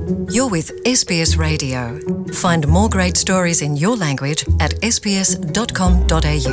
You're with SBS Radio. Find more great stories in your language at sbs.com.au.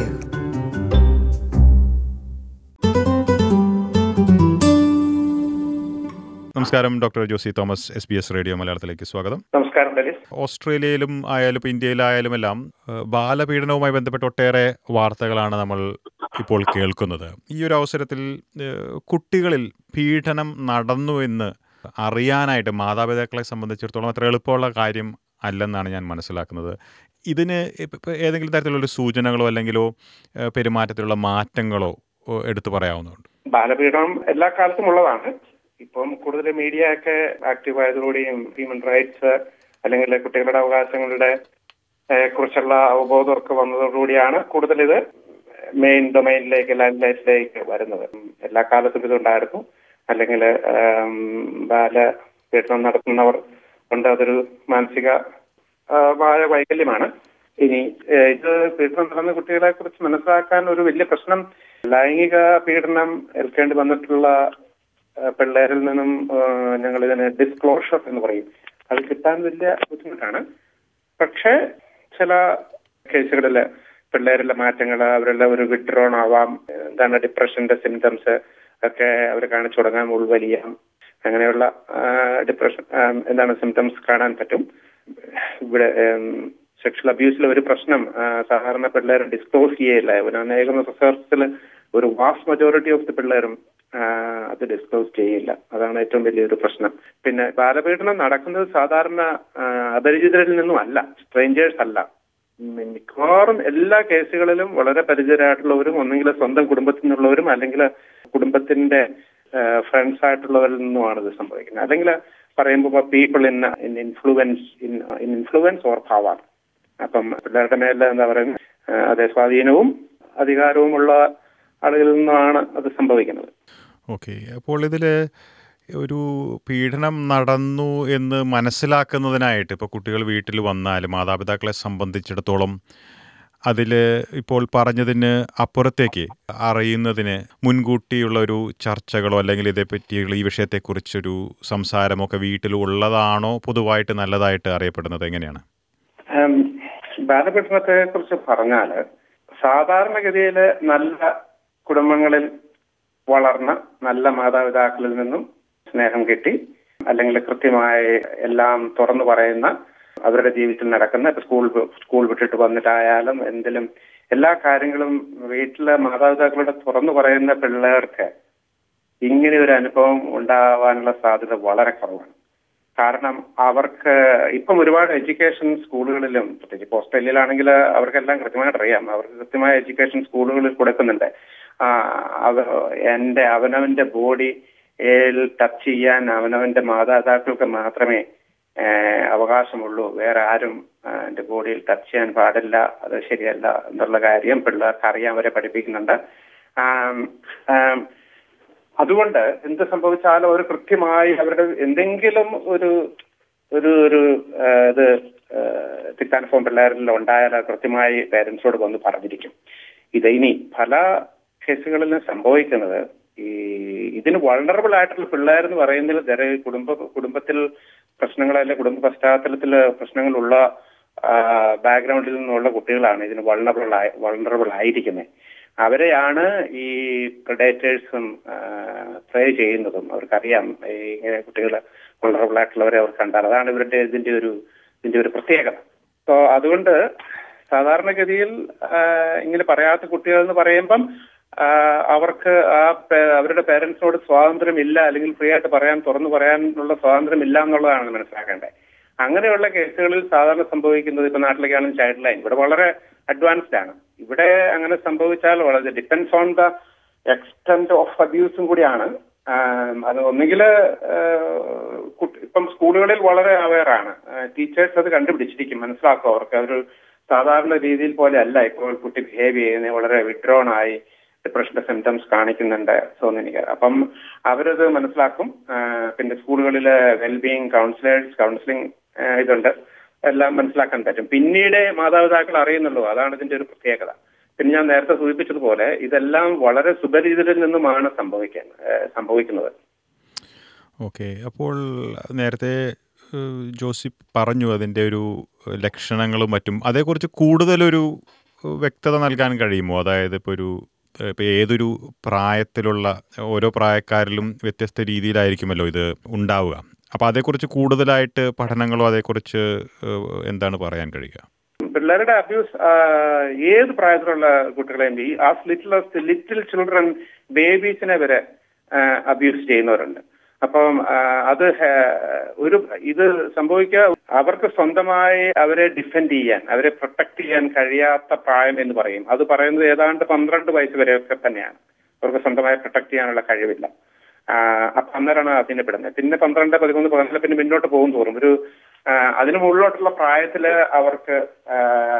നമസ്കാരം doctor Josy Thomas S B S radio മലയാളത്തിലേക്ക് സ്വാഗതം നമസ്കാരം ഡലിസ് ഓസ്ട്രേലിയയിലും ആയാലും ഇപ്പോൾ ഇന്ത്യയിലായാലും എല്ലാം ഏഹ്, ബാലപീഡനവുമായി ബന്ധപ്പെട്ട് ഒട്ടേറെ വാർത്തകളാണ് നമ്മൾ ഇപ്പോൾ കേൾക്കുന്നത് ഈ ഒരു അവസരത്തിൽ ഏഹ്, കുട്ടികളിൽ പീഡനം നടന്നു എന്ന് അറിയാനായിട്ട് മാതാപിതാക്കളെ സംബന്ധിച്ചിടത്തോളം അത്ര എളുപ്പമുള്ള കാര്യം അല്ലെന്നാണ് ഞാൻ മനസ്സിലാക്കുന്നത് ഇതിന് ഇപ്പ- ഇപ്പ ഏതെങ്കിലും തരത്തിലുള്ള സൂചനകളോ അല്ലെങ്കിലോ ഏഹ്, പെരുമാറ്റത്തിലുള്ള മാറ്റങ്ങളോ ഓ, എടുത്തു പറയാവുന്നതുണ്ട് ബാലപീഡനം എല്ലാ കാലത്തും ഉള്ളതാണ് ഇപ്പം കൂടുതൽ മീഡിയ ഒക്കെ ആക്റ്റീവ് ആയതോടെയും ഹ്യൂമൻ റൈറ്റ്സ് അല്ലെങ്കിൽ കുട്ടികളുടെ അവകാശങ്ങളുടെ ഏഹ്, കുറിച്ചുള്ള അവബോധമൊക്കെ വന്നതോടുകൂടിയാണ് കൂടുതൽ ഇത് മെയിൻ ഡൊമൈനിലേക്ക് ലൈഫ് ലൈഫിലേക്ക് വരുന്നത് ഉം, എല്ലാ കാലത്തും ഇതുണ്ടായിരുന്നു അല്ലെങ്കിൽ ബാലപീഡനം നടത്തുന്നവർ കൊണ്ട് അതൊരു മാനസിക ആ, മായ വൈകല്യമാണ് ഇനി ഏഹ്, ഇത് പീഡനം നടന്ന കുട്ടികളെ കുറിച്ച് മനസ്സിലാക്കാൻ ഒരു വലിയ പ്രശ്നം ലൈംഗിക പീഡനം ഏൽക്കേണ്ടി വന്നിട്ടുള്ള ഏഹ്, പിള്ളേരിൽ നിന്നും ഞങ്ങൾ ഇതിന് ഡിസ്ക്ലോഷർ എന്ന് പറയും അത് കിട്ടാൻ വലിയ ബുദ്ധിമുട്ടാണ് പക്ഷേ ചില കേസുകളിൽ പിള്ളേരിലെ മാറ്റങ്ങൾ അവരുടെ ഒരു വിഡ്രോൺ ആവാം എന്താണ് ഡിപ്രഷന്റെ സിംറ്റംസ് ഒക്കെ അവർ കാണിച്ചു തുടങ്ങാൻ ഉൾവലിയാം അങ്ങനെയുള്ള ഡിപ്രഷൻ എന്താണ് സിംറ്റംസ് കാണാൻ പറ്റും ഇവിടെ സെക്ഷൽ അബ്യൂസിലെ ഒരു പ്രശ്നം ആ, സാധാരണ പിള്ളേർ ഡിസ്ക്ലോസ് ചെയ്യില്ല ഒരു അനേകം റിസർച്ചിൽ ഒരു വാസ്റ്റ് മെജോറിറ്റി ഓഫ് ദി പിള്ളേരും ആ, അത് ഡിസ്ക്ലോസ് ചെയ്യില്ല അതാണ് ഏറ്റവും വലിയൊരു പ്രശ്നം പിന്നെ ബാലപീഡനം നടക്കുന്നത് സാധാരണ ആ, അപരിചിതരിൽ നിന്നും അല്ല സ്ട്രേഞ്ചേഴ്സ് അല്ല ഉം, മിക്കവാറും എല്ലാ കേസുകളിലും വളരെ പരിചിതരായിട്ടുള്ളവരും ഒന്നെങ്കിൽ സ്വന്തം കുടുംബത്തിൽ നിന്നുള്ളവരും അല്ലെങ്കിൽ കുടുംബത്തിന്റെ ഫ്രണ്ട്സ് ആയിട്ടുള്ളവരിൽ നിന്നുമാണ് ഇത് സംഭവിക്കുന്നത് അല്ലെങ്കിൽ പറയുമ്പോൾ people in in influence in in influence or power അപ്പം പിള്ളേരുടെ മേലിൽ എന്താ പറയുക അതേ സ്വാധീനവും അധികാരവുമുള്ള ആളുകളിൽ നിന്നാണ് അത് സംഭവിക്കുന്നത് ഓക്കെ അപ്പോൾ ഇതിൽ ഒരു പീഡനം നടന്നു എന്ന് മനസ്സിലാക്കുന്നതിനായിട്ട് ഇപ്പോൾ കുട്ടികൾ വീട്ടിൽ വന്നാൽ മാതാപിതാക്കളെ സംബന്ധിച്ചിടത്തോളം അതിൽ ഇപ്പോൾ പറഞ്ഞതിന് അപ്പുറത്തേക്ക് അറിയുന്നതിന് മുൻകൂട്ടിയുള്ള ഒരു ചർച്ചകളോ അല്ലെങ്കിൽ ഇതേപ്പറ്റിയുള്ള ഈ വിഷയത്തെക്കുറിച്ചൊരു സംസാരമോ ഒക്കെ വീട്ടിൽ ഉള്ളതാണോ പൊതുവായിട്ട് നല്ലതായിട്ട് അറിയപ്പെടുന്നത് എങ്ങനെയാണ് ഉം, ബാലപീഡനത്തെ കുറിച്ച് പറഞ്ഞാല് സാധാരണഗതിയിൽ നല്ല കുടുംബങ്ങളിൽ വളർന്ന നല്ല മാതാപിതാക്കളിൽ നിന്നും സ്നേഹം കിട്ടി അല്ലെങ്കിൽ കൃത്യമായി എല്ലാം തുറന്നു പറയുന്ന അവരുടെ ജീവിതത്തിൽ നടക്കുന്ന ഇപ്പൊ സ്കൂൾ സ്കൂൾ വിട്ടിട്ട് വന്നിട്ടായാലും എന്തിലും എല്ലാ കാര്യങ്ങളും വീട്ടിലെ മാതാപിതാക്കളുടെ തുറന്നു പറയുന്ന പിള്ളേർക്ക് ഇങ്ങനെ ഒരു അനുഭവം ഉണ്ടാവാനുള്ള സാധ്യത വളരെ കുറവാണ് കാരണം അവർക്ക് ഇപ്പം ഒരുപാട് എഡ്യൂക്കേഷൻ സ്കൂളുകളിലും പ്രത്യേകിച്ച് ഇപ്പൊ ഓസ്ട്രേലിയയിലാണെങ്കിൽ അവർക്കെല്ലാം കൃത്യമായിട്ട് അറിയാം അവർക്ക് കൃത്യമായ എഡ്യൂക്കേഷൻ സ്കൂളുകളിൽ കൊടുക്കുന്നുണ്ട് ആ, അവ എന്റെ അവനവന്റെ ബോഡി ടച്ച് ചെയ്യാൻ അവനവന്റെ മാതാപിതാക്കൾക്ക് മാത്രമേ ഏഹ്, അവകാശമുള്ളൂ വേറെ ആരും ആ, എന്റെ ബോഡിയിൽ ടച്ച് ചെയ്യാൻ പാടില്ല അത് ശരിയല്ല എന്നുള്ള കാര്യം പിള്ളേർക്ക് അറിയാൻ വരെ പഠിപ്പിക്കുന്നുണ്ട് ആം, ആം, അതുകൊണ്ട് എന്ത് സംഭവിച്ചാലും അവർ കൃത്യമായി അവരുടെ എന്തെങ്കിലും ഒരു ഒരു ഒരു ആ, ഇത് തിക്കാൻഫോം പിള്ളേരിൽ ഉണ്ടായാൽ അത് കൃത്യമായി പേരൻസിനോട് വന്ന് പറഞ്ഞിരിക്കും ഇത് ഇനി പല കേസുകളിലും സംഭവിക്കുന്നത് ഈ ഇതിന് വൾണറബിൾ ആയിട്ടുള്ള പിള്ളേർ എന്ന് പറയുന്നതിൽ ദര കുടുംബ കുടുംബത്തിൽ പ്രശ്നങ്ങൾ അല്ലെ കുടുംബ പശ്ചാത്തലത്തിൽ പ്രശ്നങ്ങളുള്ള ബാക്ക്ഗ്രൗണ്ടിൽ നിന്നുള്ള കുട്ടികളാണ് ഇതിന് വൾണറബിൾ ആയി വൾണറബിൾ ആയിരിക്കുന്നത് അവരെയാണ് ഈ പ്രഡേറ്റേഴ്സും പ്രേ ചെയ്യുന്നതും അവർക്കറിയാം ഈ ഇങ്ങനെ കുട്ടികൾ വൾണറബിൾ ആയിട്ടുള്ളവരെ അവർ കണ്ടാൽ അതാണ് ഇവരുടെ ഇതിന്റെ ഒരു ഇതിന്റെ ഒരു പ്രത്യേകത സോ അതുകൊണ്ട് സാധാരണഗതിയിൽ ആ, ഇങ്ങനെ പറയാത്ത കുട്ടികൾ എന്ന് പറയുമ്പം ആ, അവർക്ക് ആ പേ- അവരുടെ പേരൻസിനോട് സ്വാതന്ത്ര്യം ഇല്ല അല്ലെങ്കിൽ ഫ്രീ ആയിട്ട് പറയാൻ തുറന്നു പറയാനുള്ള സ്വാതന്ത്ര്യം ഇല്ല എന്നുള്ളതാണ് മനസ്സിലാക്കേണ്ടത് അങ്ങനെയുള്ള കേസുകളിൽ സാധാരണ സംഭവിക്കുന്നത് ഇപ്പൊ നാട്ടിലേക്കാണെങ്കിൽ ചൈൽഡ് ലൈൻ ഇവിടെ വളരെ അഡ്വാൻസ്ഡ് ആണ് ഇവിടെ അങ്ങനെ സംഭവിച്ചാൽ വളരെ depends on the extent of അബ്യൂസും കൂടിയാണ് ആം, അത് ഒന്നുകിൽ ഇപ്പം സ്കൂളുകളിൽ വളരെ അവയർ ആണ് ടീച്ചേഴ്സ് അത് കണ്ടുപിടിച്ചിരിക്കും മനസ്സിലാക്കും അവർക്ക് അതൊരു സാധാരണ രീതിയിൽ പോലെ അല്ല ഇപ്പോൾ കുട്ടി ബിഹേവ് ചെയ്യുന്നത് വളരെ വിഡ്രോൺ ആയി ഡിപ്രഷന്റെ സിംറ്റംസ് കാണിക്കുന്നുണ്ട് സോ എനിക്ക് അപ്പം അവരത് മനസ്സിലാക്കും ആ, പിന്നെ സ്കൂളുകളിലെ വെൽബീയിങ് കൗൺസിലേഴ്സ് കൗൺസിലിംഗ് ഇതുണ്ട് എല്ലാം മനസ്സിലാക്കാൻ പറ്റും പിന്നീട് മാതാപിതാക്കൾ അറിയുന്നുള്ളൂ അതാണ് ഇതിന്റെ ഒരു പ്രത്യേകത പിന്നെ ഞാൻ നേരത്തെ സൂചിപ്പിച്ചതുപോലെ ഇതെല്ലാം വളരെ സുപരിചിതരിൽ നിന്നുമാണ് സംഭവിക്കാൻ ഏഹ് സംഭവിക്കുന്നത് ഓക്കെ അപ്പോൾ നേരത്തെ ഏഹ്, ജോസി പറഞ്ഞു അതിൻ്റെ ഒരു ലക്ഷണങ്ങളും മറ്റും അതേക്കുറിച്ച് കൂടുതലൊരു വ്യക്തത നൽകാൻ കഴിയുമോ അതായത് ഇപ്പോൾ ഒരു ഇപ്പോൾ ഏതൊരു പ്രായത്തിലുള്ള ഓരോ പ്രായക്കാരിലും വ്യത്യസ്ത രീതിയിലായിരിക്കുമല്ലോ ഇത് ഉണ്ടാവുക അപ്പോൾ അതേക്കുറിച്ച് കൂടുതലായിട്ട് പഠനങ്ങളോ അതേക്കുറിച്ച് ഏഹ്, എന്താണ് പറയാൻ കഴിയുക പിള്ളേരുടെ അബ്യൂസ് ഏത് പ്രായത്തിലുള്ള കുട്ടികളെയും ഈ ആസ് ലിറ്റിൽ ലിറ്റിൽ ചിൽഡ്രൻ ബേബീസിനെ വരെ അബ്യൂസ് ചെയ്യുന്നവരുണ്ട് അപ്പം ആ, അത് ഹേ- ഒരു ഇത് സംഭവിക്കുക അവർക്ക് സ്വന്തമായി അവരെ ഡിഫെൻഡ് ചെയ്യാൻ അവരെ പ്രൊട്ടക്ട് ചെയ്യാൻ കഴിയാത്ത പ്രായം എന്ന് പറയും അത് പറയുന്നത് ഏതാണ്ട് പന്ത്രണ്ട് വയസ്സ് വരെയൊക്കെ തന്നെയാണ് അവർക്ക് സ്വന്തമായി പ്രൊട്ടക്ട് ചെയ്യാനുള്ള കഴിവില്ല ആ, അപ്പൊ അന്നേരമാണ് അതിനെ പെടുന്നത് പിന്നെ പന്ത്രണ്ട് പതിമൂന്ന് പതിനാല് പിന്നെ മുന്നോട്ട് പോകും തോറും ഒരു ആ, അതിന് മുകളിലോട്ടുള്ള പ്രായത്തില് അവർക്ക് ആ,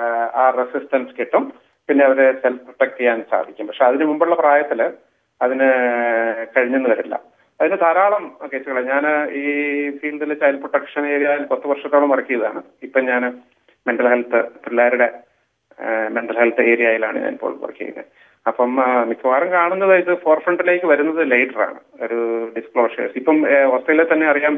ആ റെസിസ്റ്റൻസ് കിട്ടും പിന്നെ അവരെ സെൽഫ് പ്രൊട്ടക്ട് ചെയ്യാൻ സാധിക്കും പക്ഷെ അതിന് മുമ്പുള്ള പ്രായത്തില് അതിന് കഴിഞ്ഞെന്ന് വരില്ല അതിന് ധാരാളം കേസുകൾ ഞാൻ ഈ ഫീൽഡിൽ ചൈൽഡ് പ്രൊട്ടക്ഷൻ ഏരിയയിൽ പത്ത് വർഷത്തോളം വർക്ക് ചെയ്തതാണ് ഇപ്പൊ ഞാൻ മെന്റൽ ഹെൽത്ത് പിള്ളേരുടെ മെന്റൽ ഹെൽത്ത് ഏരിയയിലാണ് ഞാൻ ഇപ്പോൾ വർക്ക് ചെയ്യുന്നത് അപ്പം ആ, മിക്കവാറും കാണുന്നത് ഇത് ഫോർ ഫ്രണ്ടിലേക്ക് വരുന്നത് ലേറ്റർ ആണ് ഒരു ഡിസ്ക്ലോഷേഴ്സ് ഇപ്പം ഏ, ഓസ്ട്രേലിയയിൽ തന്നെ അറിയാം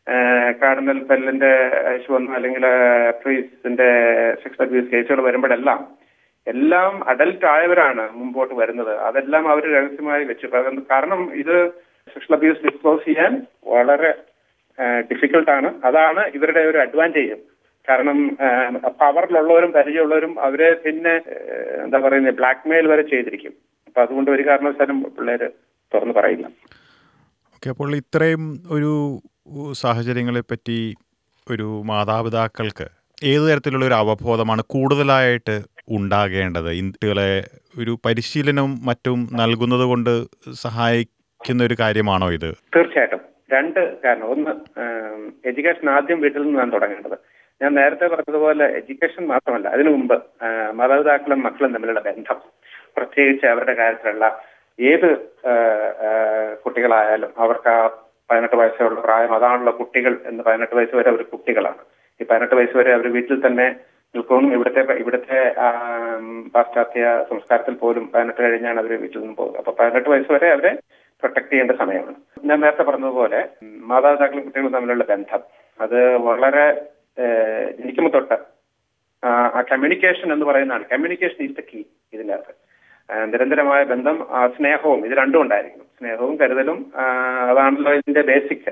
കാർഡിനൽ പെല്ലിന്റെ ഇഷ്യൂ വന്നു അല്ലെങ്കിൽ പ്രീസിന്റെ സെക്സ് അബ്യൂസ് കേസുകൾ വരുമ്പോഴെല്ലാം എല്ലാം അഡൽട്ട് ആയവരാണ് മുമ്പോട്ട് വരുന്നത് അതെല്ലാം അവർ രഹസ്യമായി വെച്ചു കാരണം- കാരണം ഇത് സെക്ഷൽ അബ്യൂസ് ഡിസ്ക്ലോസ് ചെയ്യാൻ വളരെ ഡിഫിക്കൽട്ട് ആണ് അതാണ് ഇവരുടെ ഒരു അഡ്വാൻറ്റേജ് കാരണം പവറിലുള്ളവരും പരിചയമുള്ളവരും അവരെ പിന്നെ ഏഹ്, എന്താ പറയുന്നത് ബ്ലാക്ക് മെയിൽ വരെ ചെയ്തിരിക്കും അപ്പൊ അതുകൊണ്ട് ഒരു കാരണവശാലും പിള്ളേര് തുറന്നു പറയില്ല ഓക്കെ അപ്പോൾ ഇത്രയും ഒരു സാഹചര്യങ്ങളെ പറ്റി ഒരു മാതാപിതാക്കൾക്ക് ഏത് തരത്തിലുള്ള ഒരു അവബോധമാണ് കൂടുതലായിട്ട് ഉണ്ടാകേണ്ടത് ഇന്ത്യകളെ ഒരു പരിശീലനവും മറ്റും നൽകുന്നത് കൊണ്ട് സഹായിക്കുന്ന ഒരു കാര്യമാണോ ഇത് തീർച്ചയായിട്ടും രണ്ട് കാരണം ഒന്ന് എഡ്യൂക്കേഷൻ ആദ്യം വീട്ടിൽ നിന്നാണ് തുടങ്ങേണ്ടത് ഞാൻ നേരത്തെ പറഞ്ഞതുപോലെ എഡ്യൂക്കേഷൻ മാത്രമല്ല അതിനു മുമ്പ് ആ, മാതാപിതാക്കളും മക്കളും തമ്മിലുള്ള ബന്ധം പ്രത്യേകിച്ച് അവരുടെ കാര്യത്തിലുള്ള ഏത് ആ, ആ, കുട്ടികളായാലും അവർക്ക് ആ പതിനെട്ട് വയസ്സുള്ള പ്രായം അതാണുള്ള കുട്ടികൾ എന്ന് പതിനെട്ട് വയസ്സ് വരെ അവർ കുട്ടികളാണ് ഈ പതിനെട്ട് വയസ്സ് വരെ അവർ വീട്ടിൽ തന്നെ നിൽക്കും ഇവിടുത്തെ ഇവിടുത്തെ ആ, പാശ്ചാത്യ സംസ്കാരത്തിൽ പോലും പതിനെട്ട് കഴിഞ്ഞാണ് അവർ വീട്ടിൽ നിന്ന് പോകുന്നത് അപ്പൊ പതിനെട്ട് വയസ്സ് വരെ അവരെ പ്രൊട്ടക്ട് ചെയ്യേണ്ട സമയമാണ് ഞാൻ നേരത്തെ പറഞ്ഞതുപോലെ ഉം, മാതാപിതാക്കളും കുട്ടികളും തമ്മിലുള്ള ബന്ധം അത് വളരെ ഏഹ്, ജനിക്കുമ്പോൾ തൊട്ട് ആ, ആ കമ്മ്യൂണിക്കേഷൻ എന്ന് പറയുന്നതാണ് കമ്മ്യൂണിക്കേഷൻ ഈസ് ദ കീ ഇതിനകത്ത് ആ, നിരന്തരമായ ബന്ധം ആ, സ്നേഹവും ഇത് രണ്ടും ഉണ്ടായിരിക്കണം സ്നേഹവും കരുതലും ആ, അതാണല്ലോ ഇതിന്റെ ബേസിക്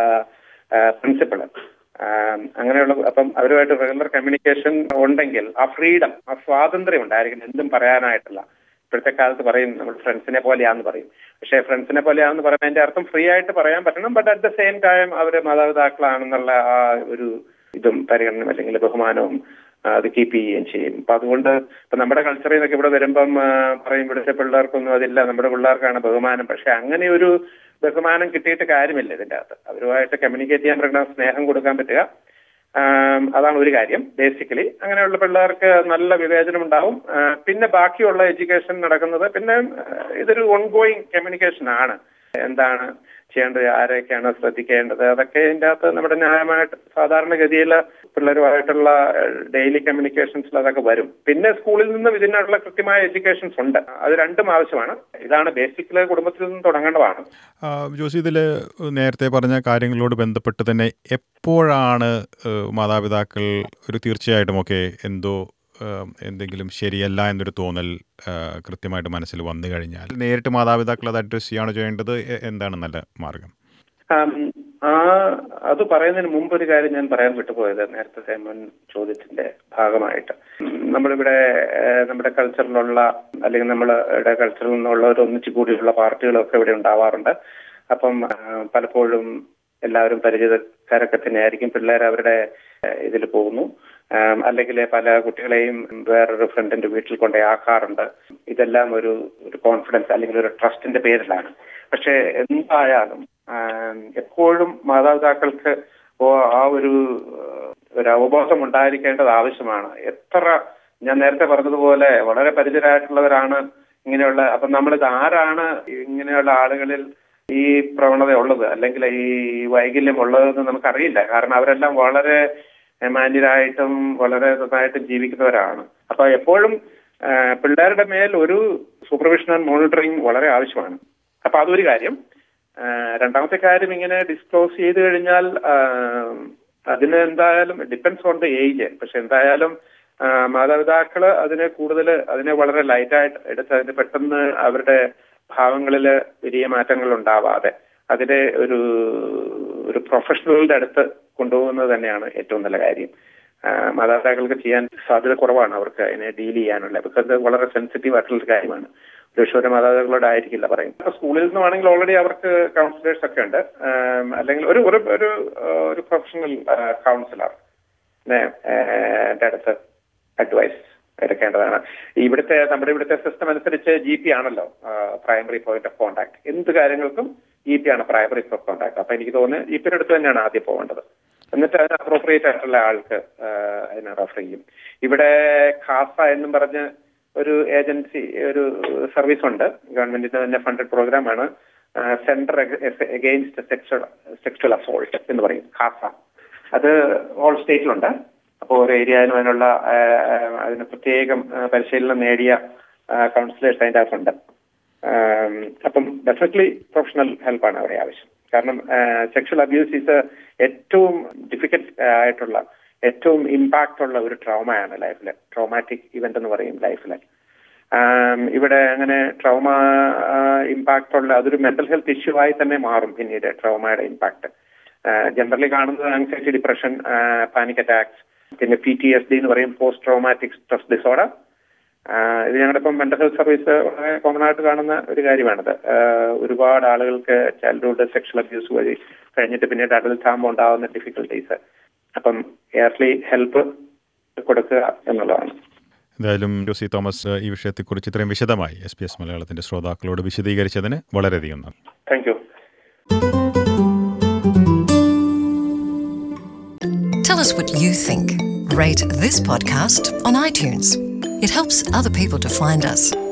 പ്രിൻസിപ്പിൾ അങ്ങനെയുള്ള അപ്പം അവരുമായിട്ട് റെഗുലർ കമ്മ്യൂണിക്കേഷൻ ഉണ്ടെങ്കിൽ ആ ഫ്രീഡം ആ സ്വാതന്ത്ര്യം ഉണ്ടായിരിക്കണം എന്തും പറയാനായിട്ടുള്ള ഇപ്പോഴത്തെ കാലത്ത് പറയും നമ്മൾ ഫ്രണ്ട്സിനെ പോലെയാന്ന് പറയും പക്ഷേ ഫ്രണ്ട്സിനെ പോലെയാണെന്ന് പറയുന്നതിന്റെ അർത്ഥം ഫ്രീ ആയിട്ട് പറയാൻ പറ്റണം but at the same time അവര് മാതാപിതാക്കളാണെന്നുള്ള ആ ഒരു ഇതും പരിഗണനയും അല്ലെങ്കിൽ ബഹുമാനവും ആ, അത് കീപ്പ് ചെയ്യുകയും ചെയ്യും അപ്പൊ അതുകൊണ്ട് ഇപ്പൊ നമ്മുടെ കൾച്ചറിൽ നിന്നൊക്കെ ഇവിടെ വരുമ്പം ആ, പറയും ഇവിടുത്തെ പിള്ളേർക്കൊന്നും അതില്ല നമ്മുടെ പിള്ളേർക്കാണ് ബഹുമാനം പക്ഷെ അങ്ങനെ ഒരു ബഹുമാനം കിട്ടിയിട്ട് കാര്യമില്ല ഇതിന്റെ അകത്ത് അവരുമായിട്ട് കമ്മ്യൂണിക്കേറ്റ് ചെയ്യാൻ പറ്റുന്ന സ്നേഹം കൊടുക്കാൻ പറ്റുക ആം, അതാണ് ഒരു കാര്യം ബേസിക്കലി അങ്ങനെയുള്ള പിള്ളേർക്ക് നല്ല വിവേചനം ഉണ്ടാവും ആ, പിന്നെ ബാക്കിയുള്ള എഡ്യൂക്കേഷൻ നടക്കുന്നത് പിന്നെ ആ, ഇതൊരു ഓൺഗോയിങ് കമ്മ്യൂണിക്കേഷൻ ആണ് എന്താണ് ചെയ്യേണ്ടത് ആരെയൊക്കെയാണ് ശ്രദ്ധിക്കേണ്ടത് അതൊക്കെ ഇതിന്റെ അകത്ത് നമ്മുടെ ന്യായമായിട്ട് സാധാരണഗതിയിൽ പിള്ളേരുമായിട്ടുള്ള ഡെയിലി കമ്മ്യൂണിക്കേഷൻസിൽ അതൊക്കെ വരും പിന്നെ സ്കൂളിൽ നിന്നും ഇതിനുള്ള കൃത്യമായ എഡ്യൂക്കേഷൻസ് ഉണ്ട് അത് രണ്ടും ആവശ്യമാണ് ഇതാണ് ബേസിക്കലി കുടുംബത്തിൽ നിന്ന് തുടങ്ങേണ്ടതാണ് ആ, ജോസി ഇതിൽ നേരത്തെ പറഞ്ഞ കാര്യങ്ങളോട് ബന്ധപ്പെട്ട് തന്നെ എപ്പോഴാണ് ഏഹ്, മാതാപിതാക്കൾ ഒരു തീർച്ചയായിട്ടും ഒക്കെ എന്തോ ഏഹ്, എന്തെങ്കിലും ശരിയല്ല എന്നൊരു തോന്നൽ ഏഹ്, കൃത്യമായിട്ട് മനസ്സിൽ വന്നു കഴിഞ്ഞാൽ നേരിട്ട് മാതാപിതാക്കൾ അത് അഡ്രസ്സ് ചെയ്യുകയാണോ ചെയ്യേണ്ടത് എ- എന്താണ് നല്ല മാർഗം ആം, ആ അത് പറയുന്നതിന് മുമ്പ് ഒരു കാര്യം ഞാൻ പറയാൻ വിട്ടുപോയത് നേരത്തെ മുൻ ചോദ്യത്തിന്റെ ഭാഗമായിട്ട് ഉം, നമ്മളിവിടെ ഏഹ്, നമ്മുടെ കൾച്ചറിലുള്ള അല്ലെങ്കിൽ നമ്മളുടെ കൾച്ചറിൽ നിന്നുള്ളവർ ഒന്നിച്ചു കൂടിയുള്ള പാർട്ടികളൊക്കെ ഇവിടെ ഉണ്ടാവാറുണ്ട് അപ്പം ആ, പലപ്പോഴും എല്ലാവരും പരിചിതക്കാരൊക്കെ തന്നെയായിരിക്കും പിള്ളേർ അവരുടെ ഇതിൽ പോകുന്നു അല്ലെങ്കിൽ പല കുട്ടികളെയും വേറൊരു ഫ്രണ്ടിന്റെ വീട്ടിൽ കൊണ്ടേ ആക്കാറുണ്ട് ഇതെല്ലാം ഒരു ഒരു കോൺഫിഡൻസ് അല്ലെങ്കിൽ ഒരു ട്രസ്റ്റിന്റെ പേരിലാണ് പക്ഷെ എന്തായാലും ആം, എപ്പോഴും മാതാപിതാക്കൾക്ക് ഓ- ആ ഒരു ഏഹ്, ഒരു അവബോധം ഉണ്ടായിരിക്കേണ്ടത് ആവശ്യമാണ് എത്ര ഞാൻ നേരത്തെ പറഞ്ഞതുപോലെ വളരെ പരിചിതരായിട്ടുള്ളവരാണ് ഇങ്ങനെയുള്ള അപ്പം നമ്മളിത് ആരാണ് ഇങ്ങനെയുള്ള ആളുകളിൽ ഈ പ്രവണത ഉള്ളത് അല്ലെങ്കിൽ ഈ വൈകല്യം ഉള്ളതെന്ന് നമുക്കറിയില്ല കാരണം അവരെല്ലാം വളരെ മാന്യരായിട്ടും വളരെ നന്നായിട്ടും ജീവിക്കുന്നവരാണ് അപ്പൊ എപ്പോഴും ആ, പിള്ളേരുടെ മേൽ ഒരു സൂപ്പർവിഷൻ ആൻഡ് മോണിറ്ററിങ് വളരെ ആവശ്യമാണ് അപ്പൊ അതൊരു കാര്യം ആ, രണ്ടാമത്തെ കാര്യം ഇങ്ങനെ ഡിസ്ക്ലോസ് ചെയ്ത് കഴിഞ്ഞാൽ ആ, ആ, അതിന് എന്തായാലും ഡിപ്പെൻസ് ഓൺ ദ ഏജ് പക്ഷെ എന്തായാലും ആ, മാതാപിതാക്കള് അതിനെ കൂടുതൽ അതിനെ വളരെ ലൈറ്റായിട്ട് എടുത്ത് അതിന് പെട്ടെന്ന് അവരുടെ ഭാവങ്ങളിൽ വലിയ മാറ്റങ്ങൾ ഉണ്ടാവാതെ അതിനെ ഒരു ഒരു പ്രൊഫഷണലിന്റെ അടുത്ത് കൊണ്ടുപോകുന്നത് തന്നെയാണ് ഏറ്റവും നല്ല കാര്യം ആ, മാതാപിതാക്കൾക്ക് ചെയ്യാൻ സാധ്യത കുറവാണ് അവർക്ക് അതിനെ ഡീൽ ചെയ്യാനുള്ള ബിക്കോസ് അത് വളരെ സെൻസിറ്റീവ് ആയിട്ടുള്ള കാര്യമാണ് ഒരുപക്ഷെ ഒരു മാതാപിതാക്കളോട് ആയിരിക്കില്ല പറയും ഇപ്പൊ സ്കൂളിൽ നിന്നാണെങ്കിൽ ഓൾറെഡി അവർക്ക് കൗൺസിലേഴ്സ് ഒക്കെ ഉണ്ട് ആം, അല്ലെങ്കിൽ ഒരു ഒരു ഒരു ആ, ഒരു പ്രൊഫഷണൽ കൗൺസിലർ അടുത്ത് അഡ്വൈസ് എടുക്കേണ്ടതാണ് ഇവിടുത്തെ നമ്മുടെ ഇവിടുത്തെ സിസ്റ്റം അനുസരിച്ച് ജി പി ആണല്ലോ പ്രൈമറി പോയിന്റ് ഓഫ് കോൺടാക്ട് എന്ത് കാര്യങ്ങൾക്കും ജി പി ആണ് പ്രൈമറി ഓഫ് കോൺടാക്ട് അപ്പൊ എനിക്ക് തോന്നുന്നു ജി പിയുടെ അടുത്ത് തന്നെയാണ് ആദ്യം പോകേണ്ടത് എന്നിട്ട് അതിന് അപ്രോപ്രിയേറ്റ് ആയിട്ടുള്ള ആൾക്ക് ആ, അതിനെ റെഫർ ചെയ്യും ഇവിടെ ഖാസ എന്നും പറഞ്ഞ് ഒരു ഏജൻസി ഒരു സർവീസ് ഉണ്ട് ഗവൺമെന്റിന്റെ തന്നെ ഫണ്ടഡ് പ്രോഗ്രാമാണ് centre against sexual sexual assault എന്ന് പറയും ഖാസ അത് ഓൾ സ്റ്റേറ്റിലുണ്ട് അപ്പോൾ ഓരോ ഏരിയയിലും അതിനുള്ള ആ, ആ, അതിന് പ്രത്യേകം ആ, പരിശീലനം നേടിയ കൗൺസിലേഴ്സ് അതിൻ്റെ അകത്തുണ്ട് ആം, അപ്പം ഡെഫിനറ്റ്ലി പ്രൊഫഷണൽ ഹെൽപ്പാണ് അവിടെ ആവശ്യം കാരണം സെക്ഷൽ അബ്യൂസ് ഈസ് ഏറ്റവും ഡിഫിക്കൽട്ട് ആയിട്ടുള്ള ഏറ്റവും ഇമ്പാക്റ്റ് ഉള്ള ഒരു ട്രോമയാണ് ലൈഫിൽ ട്രോമാറ്റിക് ഇവന്റ് എന്ന് പറയും ലൈഫിൽ ഇവിടെ അങ്ങനെ ട്രോമ ഇമ്പാക്റ്റ് ഉള്ള അതൊരു മെന്റൽ ഹെൽത്ത് ഇഷ്യൂ ആയി തന്നെ മാറും പിന്നീട് ട്രോമയുടെ ഇമ്പാക്ട് ജനറലി കാണുന്നത് ആൻസൈറ്റി ഡിപ്രഷൻ പാനിക് അറ്റാക്സ് പിന്നെ പി ടി എസ് ഡി എന്ന് പറയും പോസ്റ്റ് ട്രോമാറ്റിക് സ്ട്രെസ് ഡിസോർഡർ ഇത് ഞങ്ങളുടെ ഇപ്പം മെന്റൽ ഹെൽത്ത് സർവീസ് വളരെ കോമൺ ആയിട്ട് കാണുന്ന ഒരു കാര്യമാണിത് ആഹ് ഒരുപാട് ആളുകൾക്ക് ചൈൽഡ്ഹുഡ് സെക്ഷൽ അബ്യൂസ് വഴി കഴിഞ്ഞിട്ട് പിന്നീട് അഡൽട്ട് ആകുമ്പോൾ ഉണ്ടാകുന്ന ഡിഫിക്കൽട്ടീസ് അപ്പം എയർലി ഹെൽപ്പ് കൊടുക്കുക എന്നുള്ളതാണ് എന്തായാലും ജോസി തോമസ് ഈ വിഷയത്തെക്കുറിച്ച് ഇത്രയും വിശദമായി എസ് പി എസ് മലയാളത്തിന്റെ ശ്രോതാക്കളോട് വിശദീകരിച്ചതിന് വളരെയധികം നന്ദി thank you Tell us what you think. Rate this podcast on iTunes. It helps other people to find us.